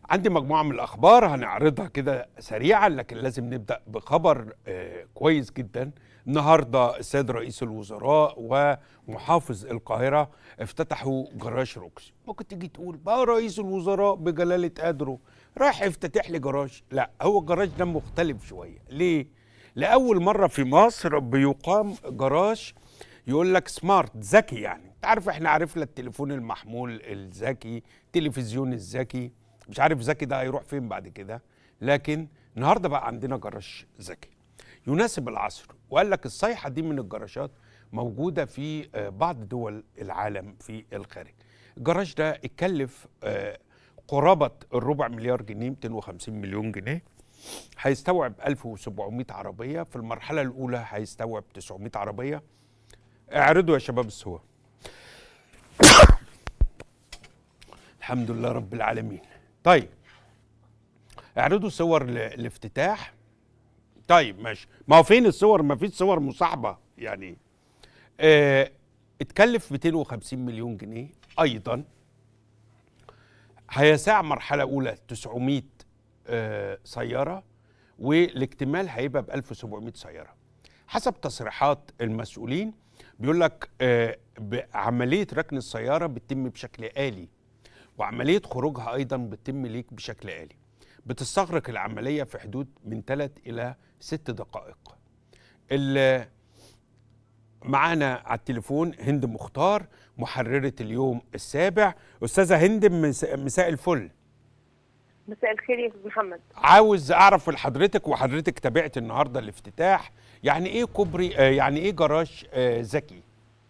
عندي مجموعة من الأخبار هنعرضها كده سريعا لكن لازم نبدأ بخبر آه، كويس جدا النهاردة السيد رئيس الوزراء ومحافظ القاهرة افتتحوا جراج روكسي ممكن تيجي تقول بقى رئيس الوزراء بجلالة قدره راح يفتتح لي جراج لا هو الجراج ده مختلف شوية ليه؟ لأول مرة في مصر بيقام جراج يقول لك سمارت ذكي يعني انت عارف احنا عرفنا التليفون المحمول الذكي التلفزيون الذكي مش عارف ذكي ده هيروح فين بعد كده لكن النهارده بقى عندنا جراج ذكي يناسب العصر وقال لك الصيحه دي من الجراجات موجوده في آه، بعض دول العالم في الخارج الجراج ده اتكلف آه، قرابه الربع مليار جنيه 250 مليون جنيه هيستوعب 1700 عربيه في المرحله الاولى هيستوعب 900 عربيه اعرضوا يا شباب الصور الحمد لله رب العالمين طيب اعرضوا صور ل- الافتتاح طيب ماشي ما هو فين الصور ما فيش صور مصاحبه يعني اه اتكلف 250 مليون جنيه ايضا هيساع مرحله اولى 900 آه سياره والاكتمال هيبقى ب 1700 سياره حسب تصريحات المسؤولين بيقول لك آه عمليه ركن السياره بتتم بشكل آلي وعمليه خروجها ايضا بتتم ليك بشكل آلي بتستغرق العمليه في حدود من 3 الى 6 دقائق ال- معانا على التليفون هند مختار محررة اليوم السابع أستاذة هند مس- مساء الفل مساء الخير يا استاذ محمد عاوز أعرف من حضرتك وحضرتك تابعت النهاردة الافتتاح يعني إيه كوبري آه، يعني إيه جراج آه، ذكي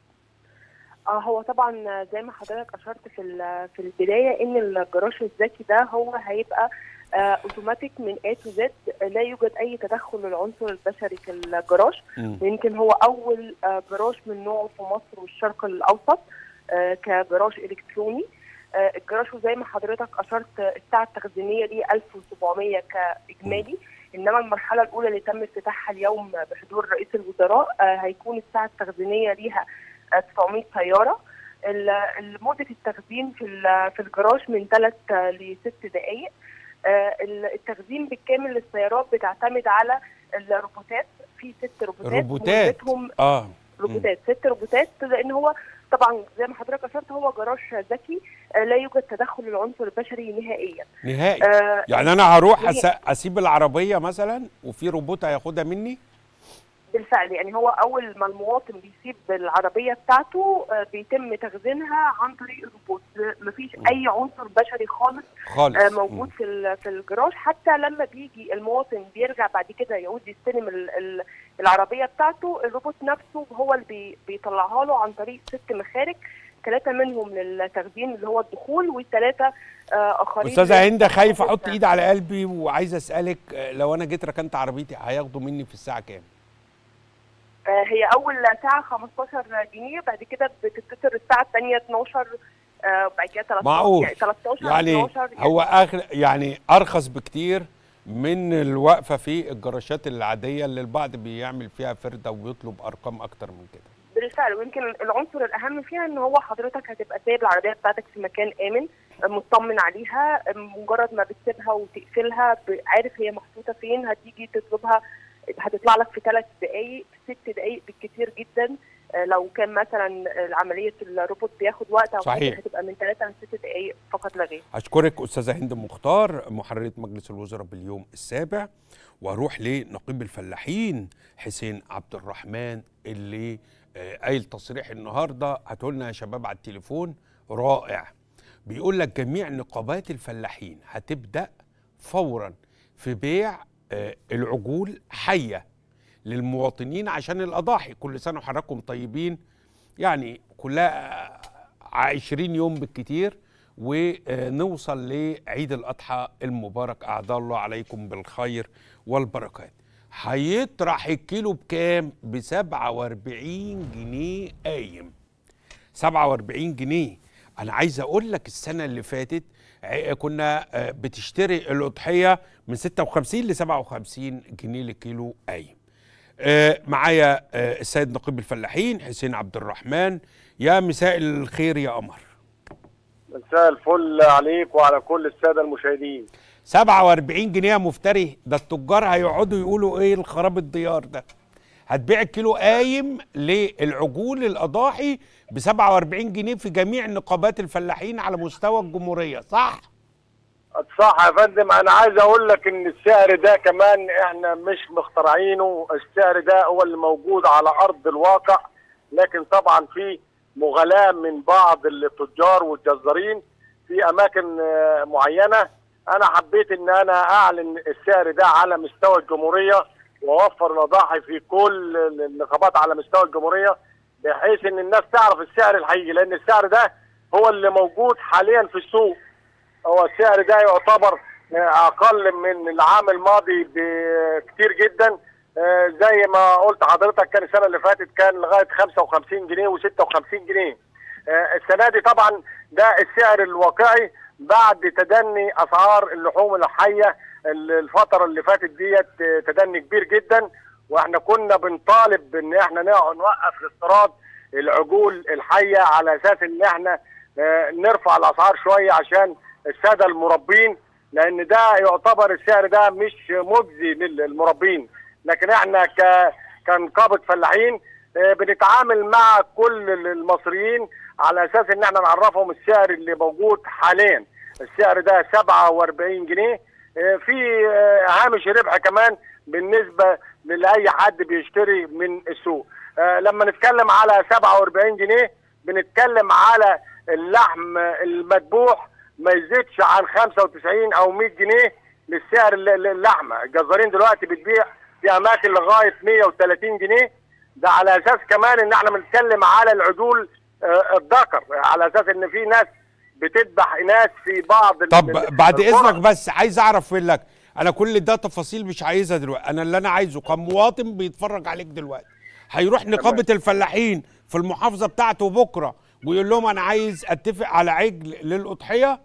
آه هو طبعا زي ما حضرتك اشرت في ال- في البدايه ان الجراج الذكي ده هو هيبقى آه اوتوماتيك من A to Z لا يوجد اي تدخل للعنصر البشري في الجراج مم. ويمكن هو اول آه جراج من نوعه في مصر والشرق الاوسط آه كجراج الكتروني آه الجراج زي ما حضرتك اشرت آه، الساعه التخزينيه ليه 1700 كاجمالي انما المرحله الاولى اللي تم افتتاحها اليوم بحضور رئيس الوزراء آه هيكون الساعه التخزينيه ليها آه، 900 سياره ال- ال- مده التخزين في ال- في الجراج من 3 ل 6 دقائق آه، ال- التخزين بالكامل للسيارات بتعتمد على الروبوتات في ست روبوتات روبوتات مهمتهم آه روبوتات ست روبوتات لان هو طبعا زي ما حضرتك اشرت هو جراج ذكي آه، لا يوجد تدخل للعنصر البشري نهائيا نهائي آه، يعني أنا هروح هي- أس- أسيب العربية مثلا وفي روبوت هياخدها مني بالفعل يعني هو اول ما المواطن بيسيب العربيه بتاعته آه، بيتم تخزينها عن طريق الروبوت مفيش اي عنصر بشري خالص خالص آه، موجود في ال- في الجراج حتى لما بيجي المواطن بيرجع بعد كده يعود يستلم ال- ال- العربيه بتاعته الروبوت نفسه هو اللي بي- بيطلعها له عن طريق ست مخارج ثلاثه منهم للتخزين اللي هو الدخول والثلاثه آه، اخرين أستاذة هند خايف لل- أحط إيدي على قلبي وعايز أسألك آه، لو أنا جيت ركنت عربيتي هياخدوا مني في الساعة كام؟ آه، هي اول ساعه 15 جنيه بعد كده بتتصل الساعه الثانيه 12 آه، بعد كده 13 معقول. يعني 13 يعني 12 هو اخر يعني ارخص بكتير من الوقفه في الجراشات العاديه اللي البعض بيعمل فيها فرده ويطلب ارقام اكتر من كده بالفعل ويمكن العنصر الاهم فيها ان هو حضرتك هتبقى سايب العربيه بتاعتك في مكان امن مطمن عليها مجرد ما بتسيبها وتقفلها ب- عارف هي محطوطه فين هتيجي تطلبها هتطلع لك في ثلاث دقائق ست دقائق بالكثير جدا آه، لو كان مثلا عمليه الروبوت بياخد وقت او صحيح. حاجة هتبقى من ثلاثه لست دقائق فقط لا غير اشكرك استاذه هند مختار محرره مجلس الوزراء باليوم السابع واروح لنقيب الفلاحين حسين عبد الرحمن اللي آه، قايل تصريح النهارده هاتوا لنا يا شباب على التليفون رائع بيقول لك جميع نقابات الفلاحين هتبدا فورا في بيع آه، العجول حيه للمواطنين عشان الاضاحي كل سنه وحضراتكم طيبين يعني كلها عشرين يوم بالكتير ونوصل لعيد الأضحى المبارك أعدى الله عليكم بالخير والبركات هيطرح الكيلو بكام؟ ب 47 جنيه قايم 47 جنيه أنا عايز أقول لك السنة اللي فاتت ع- كنا آه، بتشتري الأضحية من 56 ل 57 جنيه لكيلو قايم آه، معايا آه، السيد نقيب الفلاحين حسين عبد الرحمن يا مساء الخير يا قمر مساء الفل عليك وعلى كل الساده المشاهدين 47 جنيه يا مفتري ده التجار هيقعدوا يقولوا ايه الخراب الديار ده هتبيع الكيلو قايم للعجول الاضاحي ب 47 جنيه في جميع نقابات الفلاحين على مستوى الجمهوريه صح صح يا فندم انا عايز اقول لك ان السعر ده كمان احنا مش مخترعينه السعر ده هو اللي موجود على ارض الواقع لكن طبعا في مغالاة من بعض التجار والجزارين في اماكن آه، معينة انا حبيت ان انا اعلن السعر ده على مستوى الجمهورية واوفر الاضاحي في كل النقابات على مستوى الجمهورية بحيث ان الناس تعرف السعر الحقيقي لان السعر ده هو اللي موجود حاليا في السوق هو السعر ده يعتبر آه، اقل من العام الماضي بكتير جدا آه، زي ما قلت حضرتك كان السنه اللي فاتت كان لغايه 55 جنيه و56 جنيه آه، السنه دي طبعا ده السعر الواقعي بعد تدني اسعار اللحوم الحيه ال- الفتره اللي فاتت ديت آه، تدني كبير جدا واحنا كنا بنطالب ان احنا نق- نوقف الاستيراد العجول الحيه على اساس ان احنا آه، نرفع الاسعار شويه عشان الساده المربين لان ده يعتبر السعر ده مش مجزي للمربين لكن احنا ك كنقابه فلاحين آه، بنتعامل مع كل المصريين على اساس ان احنا نعرفهم السعر اللي موجود حاليا السعر ده 47 جنيه آه، في آه، هامش ربح كمان بالنسبه لاي حد بيشتري من السوق آه، لما نتكلم على 47 جنيه بنتكلم على اللحم المذبوح ما يزيدش عن 95 او 100 جنيه للسعر الل- الل- اللحمه الجزارين دلوقتي بتبيع في اماكن لغايه 130 جنيه ده على اساس كمان ان احنا بنتكلم على العجول آه، الذكر على اساس ان في ناس بتذبح اناث في بعض ال- طب ال- بعد القرى. اذنك بس عايز اعرف منك انا كل ده تفاصيل مش عايزها دلوقتي انا اللي انا عايزه كمواطن بيتفرج عليك دلوقتي هيروح نقابه الفلاحين في المحافظه بتاعته بكره ويقول لهم انا عايز اتفق على عجل للاضحيه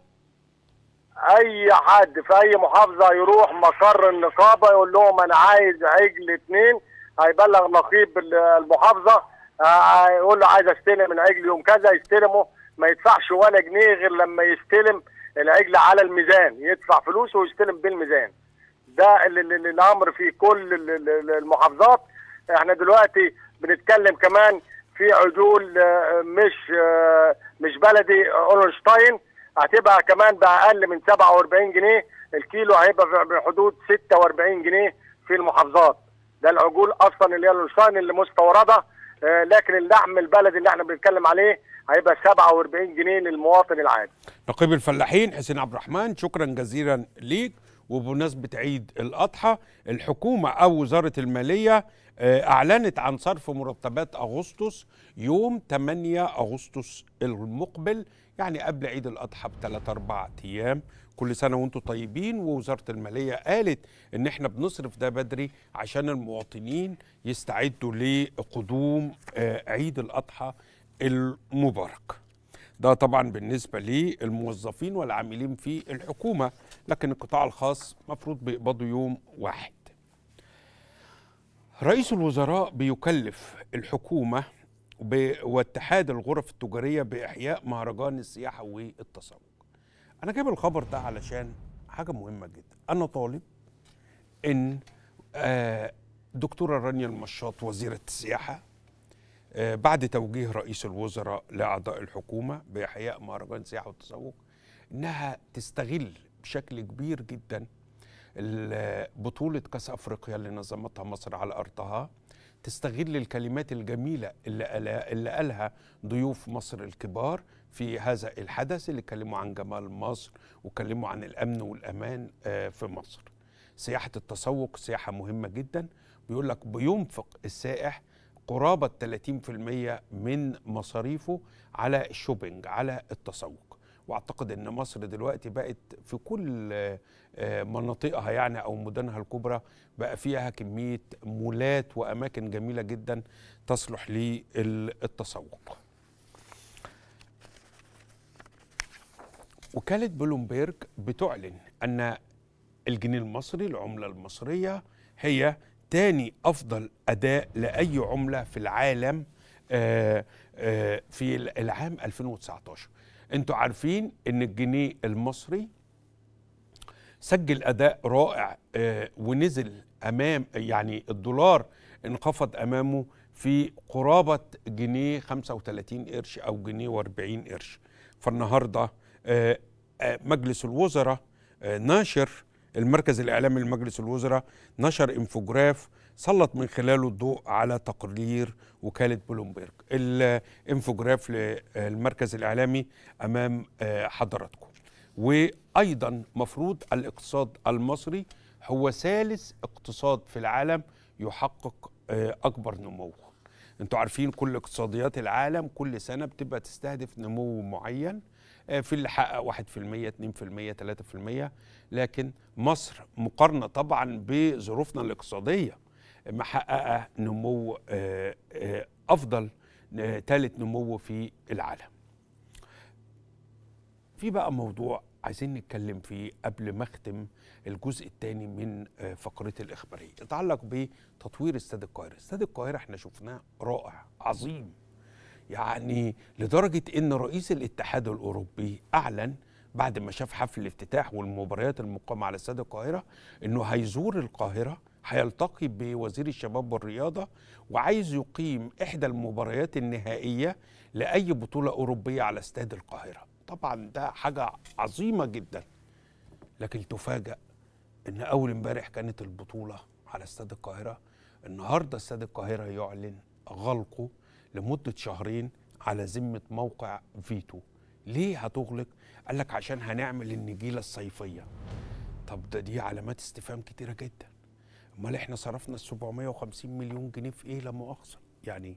اي حد في اي محافظه يروح مقر النقابه يقول لهم انا عايز عجل اتنين هيبلغ نقيب ال- المحافظه آه، يقول له عايز استلم من عجل يوم كذا يستلمه ما يدفعش ولا جنيه غير لما يستلم العجل على الميزان يدفع فلوسه ويستلم بالميزان ده ال- ال- ال- الامر في كل ال- ال- ال- المحافظات احنا دلوقتي بنتكلم كمان في عجول آه، مش آه، مش بلدي اولنشتاين هتبقى كمان باقل من 47 جنيه الكيلو هيبقى في- بحدود 46 جنيه في المحافظات ده العجول اصلا اللي هي الاولنشتاين اللي مستورده آه، لكن اللحم البلدي اللي احنا بنتكلم عليه هيبقى 47 جنيه للمواطن العادي نقيب الفلاحين حسين عبد الرحمن شكرا جزيلا ليك وبمناسبة عيد الأضحى الحكومة أو وزارة المالية آه، أعلنت عن صرف مرتبات أغسطس يوم 8 أغسطس المقبل يعني قبل عيد الأضحى بثلاث أربع أيام كل سنة وانتم طيبين ووزارة المالية قالت إن إحنا بنصرف ده بدري عشان المواطنين يستعدوا لقدوم آه، عيد الأضحى المبارك ده طبعا بالنسبة للموظفين والعاملين في الحكومة لكن القطاع الخاص مفروض بيقبضوا يوم واحد رئيس الوزراء بيكلف الحكومة ب- واتحاد الغرف التجارية بإحياء مهرجان السياحة والتسوق أنا جايب الخبر ده علشان حاجة مهمة جدا أنا طالب إن آه، دكتورة رانيا المشاط وزيرة السياحة آه، بعد توجيه رئيس الوزراء لأعضاء الحكومة بإحياء مهرجان السياحة والتسوق إنها تستغل بشكل كبير جدا ال- بطولة كأس أفريقيا اللي نظمتها مصر على أرضها تستغل الكلمات الجميلة اللي قالها, اللي قالها ضيوف مصر الكبار في هذا الحدث اللي اتكلموا عن جمال مصر واتكلموا عن الأمن والأمان آه، في مصر سياحة التسوق سياحة مهمة جدا بيقول لك بينفق السائح قرابة 30% من مصاريفه على الشوبينج على التسوق واعتقد ان مصر دلوقتي بقت في كل آه، آه، مناطقها يعني او مدنها الكبرى بقى فيها كميه مولات واماكن جميله جدا تصلح للتسوق. وكاله بلومبيرج بتعلن ان الجنيه المصري العمله المصريه هي تاني افضل اداء لاي عمله في العالم آه، آه، في العام 2019 انتوا عارفين ان الجنيه المصري سجل اداء رائع آه، ونزل امام يعني الدولار انخفض امامه في قرابه جنيه 35 قرش او جنيه و40 قرش فالنهارده آه، آه، مجلس الوزراء آه، ناشر المركز الاعلامي لمجلس الوزراء نشر انفوجراف سلط من خلاله الضوء على تقرير وكاله بلومبرج الانفوجراف للمركز الاعلامي امام آه، حضراتكم وايضا مفروض الاقتصاد المصري هو ثالث اقتصاد في العالم يحقق آه، اكبر نمو انتوا عارفين كل اقتصاديات العالم كل سنه بتبقى تستهدف نمو معين آه، في اللي حقق 1% 2% 3% لكن مصر مقارنه طبعا بظروفنا الاقتصاديه محققه نمو آه، آه، افضل ثالث نمو في العالم في بقى موضوع عايزين نتكلم فيه قبل ما اختم الجزء الثاني من آه، فقرتي الاخباريه يتعلق بتطوير استاد القاهره استاد القاهره احنا شفناه رائع عظيم يعني لدرجه ان رئيس الاتحاد الاوروبي اعلن بعد ما شاف حفل الافتتاح والمباريات المقامه على استاد القاهره انه هيزور القاهره هيلتقي بوزير الشباب والرياضه وعايز يقيم احدى المباريات النهائيه لاي بطوله اوروبيه على استاد القاهره طبعا ده حاجه عظيمه جدا لكن تفاجأ ان اول امبارح كانت البطوله على استاد القاهره النهارده استاد القاهره يعلن غلقه لمده شهرين على ذمه موقع فيتو ليه هتغلق قال لك عشان هنعمل النجيله الصيفيه طب ده دي علامات استفهام كتيره جدا امال احنا صرفنا ال 750 مليون جنيه في ايه لا مؤاخذه يعني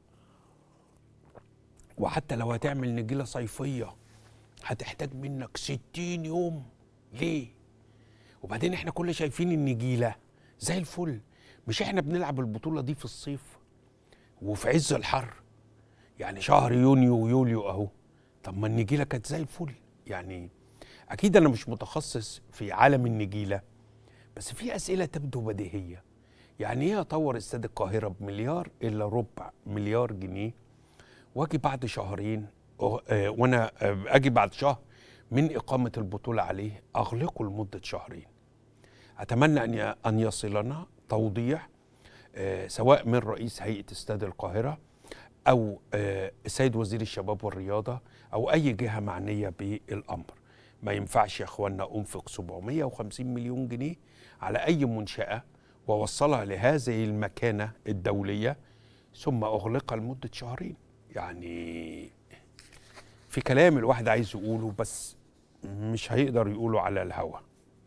وحتى لو هتعمل نجيله صيفيه هتحتاج منك 60 يوم ليه وبعدين احنا كل شايفين النجيله زي الفل مش احنا بنلعب البطوله دي في الصيف وفي عز الحر يعني شهر يونيو ويوليو اهو طب ما النجيله كانت زي الفل يعني اكيد انا مش متخصص في عالم النجيله بس في اسئله تبدو بديهيه يعني ايه اطور استاد القاهره بمليار الا ربع مليار جنيه واجي بعد شهرين أه، آه، وانا آه، اجي بعد شهر من اقامه البطوله عليه اغلقه لمده شهرين اتمنى ان ي- ان يصلنا توضيح آه، سواء من رئيس هيئه استاد القاهره او آه، السيد وزير الشباب والرياضه او اي جهه معنيه بالامر ما ينفعش يا اخوانا انفق 750 مليون جنيه على اي منشاه ووصلها لهذه المكانه الدوليه ثم اغلقها لمده شهرين يعني في كلام الواحد عايز يقوله بس مش هيقدر يقوله على الهوا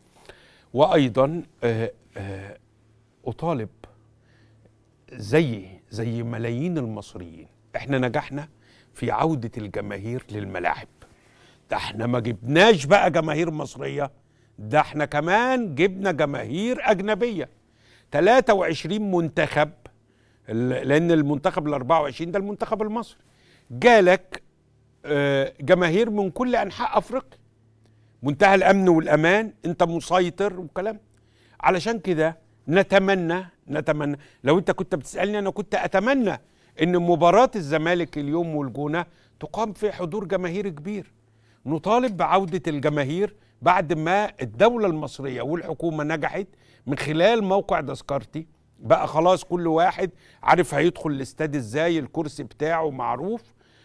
وايضا آه، آه، اطالب زي زي ملايين المصريين احنا نجحنا في عودة الجماهير للملاعب ده احنا ما جبناش بقى جماهير مصرية ده احنا كمان جبنا جماهير أجنبية 23 منتخب ال- لأن المنتخب ال 24 ده المنتخب المصري جالك آه، جماهير من كل أنحاء أفريقيا منتهى الأمن والأمان أنت مسيطر وكلام علشان كده نتمنى نتمنى لو انت كنت بتسالني انا كنت اتمنى ان مباراه الزمالك اليوم والجونه تقام في حضور جماهيري كبير نطالب بعوده الجماهير بعد ما الدوله المصريه والحكومه نجحت من خلال موقع تذكرتي بقى خلاص كل واحد عارف هيدخل الاستاد ازاي الكرسي بتاعه معروف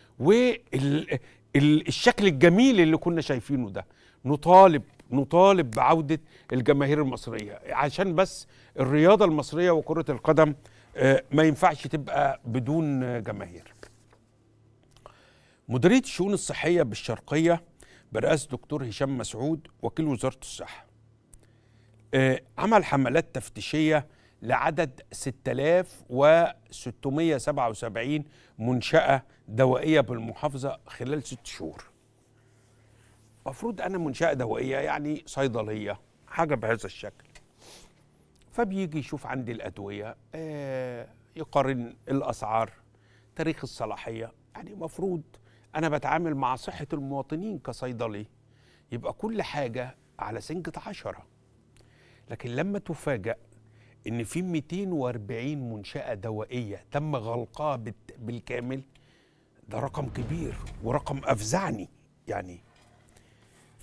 والشكل الجميل اللي كنا شايفينه ده نطالب نطالب بعودة الجماهير المصرية عشان بس الرياضة المصرية وكرة القدم آه، ما ينفعش تبقى بدون آه، جماهير مديرية الشؤون الصحية بالشرقية برئاسة دكتور هشام مسعود وكيل وزارة الصحة آه، عمل حملات تفتيشية لعدد 6677 منشأة دوائية بالمحافظة خلال ست شهور المفروض أنا منشأة دوائية يعني صيدلية حاجة بهذا الشكل فبيجي يشوف عندي الأدوية آه، يقارن الأسعار تاريخ الصلاحية يعني مفروض أنا بتعامل مع صحة المواطنين كصيدلي يبقى كل حاجة على سنجة عشرة لكن لما تفاجأ إن في 240 منشأة دوائية تم غلقها بالت- بالكامل ده رقم كبير ورقم أفزعني يعني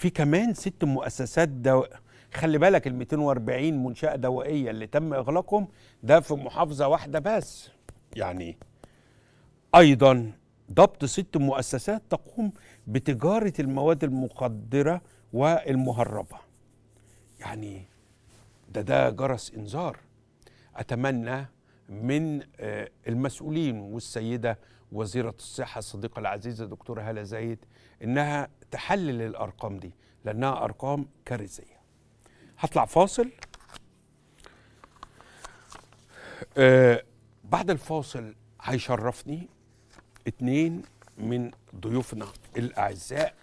في كمان ست مؤسسات دو... خلي بالك ال 240 منشاه دوائيه اللي تم اغلاقهم ده في محافظه واحده بس يعني ايضا ضبط ست مؤسسات تقوم بتجاره المواد المخدره والمهربه يعني ده ده جرس انذار اتمنى من آه، المسؤولين والسيده وزيره الصحه الصديقه العزيزه دكتوره هاله زايد انها تحلل الارقام دي لانها ارقام كارثيه هطلع فاصل آه بعد الفاصل هيشرفني اتنين من ضيوفنا الاعزاء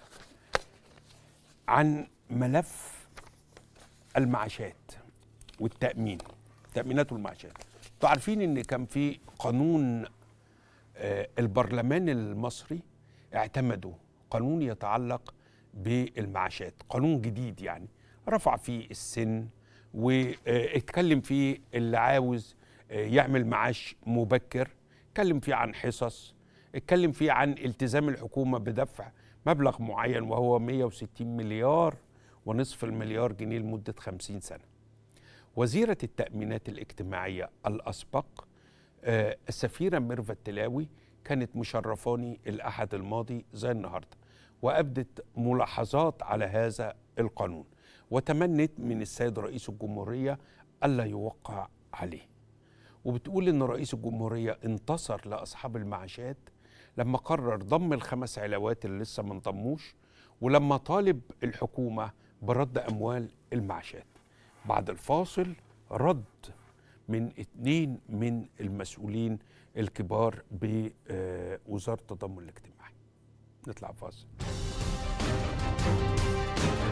عن ملف المعاشات والتامين التامينات والمعاشات انتوا عارفين ان كان في قانون آه، البرلمان المصري اعتمدوا قانون يتعلق بالمعاشات قانون جديد يعني رفع فيه السن واتكلم فيه اللي عاوز آه، يعمل معاش مبكر اتكلم فيه عن حصص اتكلم فيه عن التزام الحكومة بدفع مبلغ معين وهو 160 مليار ونصف المليار جنيه لمدة 50 سنة وزيرة التأمينات الاجتماعية الأسبق آه، السفيرة ميرفت تلاوي كانت مشرفاني الأحد الماضي زي النهاردة وأبدت ملاحظات على هذا القانون وتمنت من السيد رئيس الجمهورية ألا يوقع عليه وبتقول إن رئيس الجمهورية انتصر لأصحاب المعاشات لما قرر ضم الخمس علاوات اللي لسه ما انضموش ولما طالب الحكومة برد أموال المعاشات بعد الفاصل رد من اتنين من المسؤولين الكبار بوزارة التضامن الاجتماعي نطلع فاصل